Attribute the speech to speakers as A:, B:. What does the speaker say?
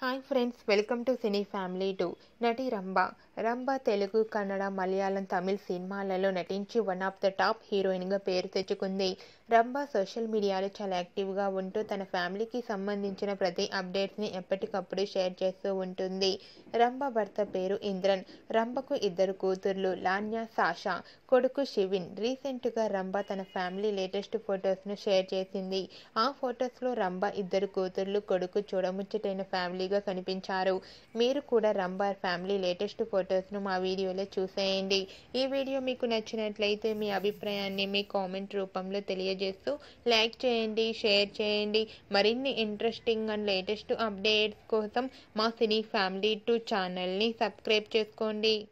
A: hi friends welcome to cine family two నటి రంభ రంభ తెలుగు కన్నడ మలయాళం తమిళ్ సినిమాలలో నటించి వన్ ఆఫ్ ద టాప్ హీరోయిన్గా పేరు తెచ్చుకుంది రంభ సోషల్ మీడియాలో చాలా యాక్టివ్గా ఉంటూ తన ఫ్యామిలీకి సంబంధించిన ప్రతి అప్డేట్స్ని ఎప్పటికప్పుడు షేర్ చేస్తూ ఉంటుంది రంభ భర్త పేరు ఇంద్రన్ రంభకు ఇద్దరు కూతుర్లు లాన్యా సాషా కొడుకు శివిన్ రీసెంట్గా రంభ తన ఫ్యామిలీ లేటెస్ట్ ఫొటోస్ను షేర్ చేసింది ఆ ఫొటోస్లో రంభ ఇద్దరు కూతుర్లు కొడుకు చూడముచ్చటైన ఫ్యామిలీగా కనిపించారు మీరు కూడా రంభ ఫ్యామిలీ లేటెస్ట్ ఫొటోస్ను మా వీడియోలో చూసేయండి ఈ వీడియో మీకు నచ్చినట్లయితే మీ అభిప్రాయాన్ని మీ కామెంట్ రూపంలో తెలియజేస్తూ లైక్ చేయండి షేర్ చేయండి మరిన్ని ఇంట్రెస్టింగ్ అండ్ లేటెస్ట్ అప్డేట్స్ కోసం మా సినీ ఫ్యామిలీ టూ ఛానల్ని సబ్స్క్రైబ్ చేసుకోండి